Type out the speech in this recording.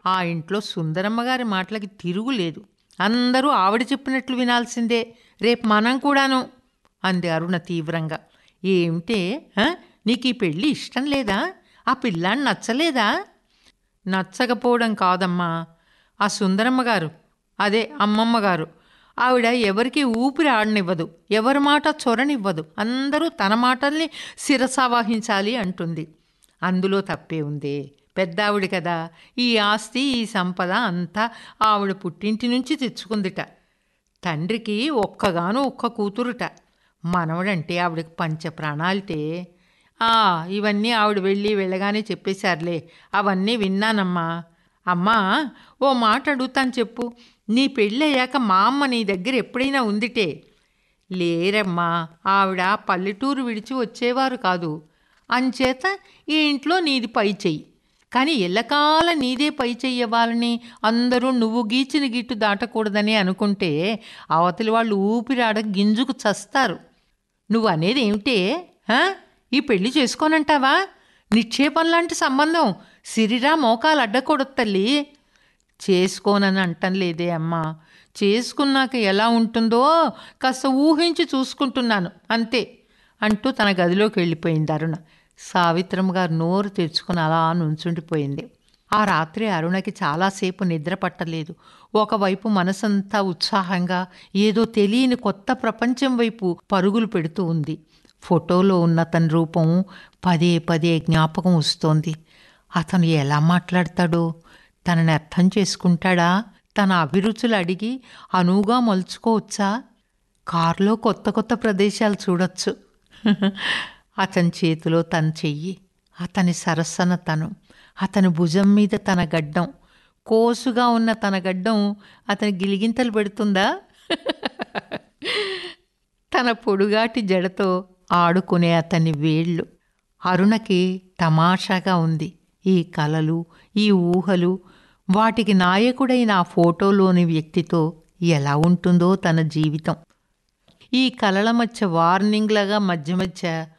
ఆ ఇంట్లో సుందరమ్మ గారి మాటలకి తిరుగులేదు అందరూ ఆవిడ చెప్పినట్లు వినాల్సిందే రేపు మనం కూడాను అంది అరుణ తీవ్రంగా ఏమిటే ఆ? నీకు ఈ పెళ్ళి ఇష్టం లేదా ఆ పిల్లాన్ని నచ్చలేదా నచ్చకపోవడం కాదమ్మా ఆ సుందరమ్మ గారు అదే అమ్మమ్మ గారు ఆవిడ ఎవరికి ఊపిరి ఆడనివ్వదు ఎవరి మాట చొరనివ్వదు అందరూ తన మాటల్ని శిరసావహించాలి అంటుంది అందులో తప్పే ఉంది పెద్ద ఆవిడ కదా ఈ ఆస్తి ఈ సంపద అంతా ఆవిడ పుట్టింటి నుంచి తెచ్చుకుందిట తండ్రికి ఒక్కగాను ఒక్క కూతురుట మనవడంటే ఆవిడకి పంచ ప్రాణాలితే ఆ ఇవన్నీ ఆవిడ వెళ్ళి వెళ్ళగానే చెప్పేశారులే అవన్నీ విన్నానమ్మా అమ్మా ఓ మాట అడుగుతాను చెప్పు నీ పెళ్ళయ్యాక మా అమ్మ నీ దగ్గర ఎప్పుడైనా ఉందిటే లేరమ్మా ఆవిడ పల్లెటూరు విడిచి వచ్చేవారు కాదు అంచేత ఈ ఇంట్లో నీది పై చెయ్యి కానీ ఎల్లకాల నీదే పై చెయ్యవాలని అందరూ నువ్వు గీచిన గిట్టు దాటకూడదని అనుకుంటే అవతలి వాళ్ళు ఊపిరాడ గింజుకు చస్తారు నువ్వు అనేది ఏమిటే ఆ? ఈ పెళ్లి చేసుకోనంటావా నిక్షేపం లాంటి సంబంధం సిరిరా మోకాలు అడ్డకూడదు తల్లి చేసుకోనని అంటం లేదే అమ్మా చేసుకున్నాక ఎలా ఉంటుందో కాస్త ఊహించి చూసుకుంటున్నాను అంతే అంటూ తన గదిలోకి వెళ్ళిపోయింది అరుణ సావిత్రమ్మ గారు నోరు తెరుచుకుని అలా నుంచుండిపోయింది ఆ రాత్రి అరుణకి చాలాసేపు నిద్ర పట్టలేదు ఒకవైపు మనసంతా ఉత్సాహంగా ఏదో తెలియని కొత్త ప్రపంచం వైపు పరుగులు పెడుతూ ఉంది ఫోటోలో ఉన్న తన రూపం పదే పదే జ్ఞాపకం వస్తోంది అతను ఎలా మాట్లాడతాడో తనని అర్థం చేసుకుంటాడా తన అభిరుచులు అడిగి అనువుగా మలుచుకోవచ్చా కారులో కొత్త కొత్త ప్రదేశాలు చూడొచ్చు అతని చేతిలో తన చెయ్యి అతని సరస్సన తను అతని భుజం మీద తన గడ్డం కోసుగా ఉన్న తన గడ్డం అతని గిలిగింతలు పెడుతుందా తన పొడుగాటి జడతో ఆడుకునే అతని వేళ్ళు అరుణకి తమాషాగా ఉంది ఈ కలలు ఈ ఊహలు వాటికి నాయకుడైన ఆ ఫోటోలోని వ్యక్తితో ఎలా ఉంటుందో తన జీవితం ఈ కలల మధ్య వార్నింగ్లాగా మధ్య మధ్య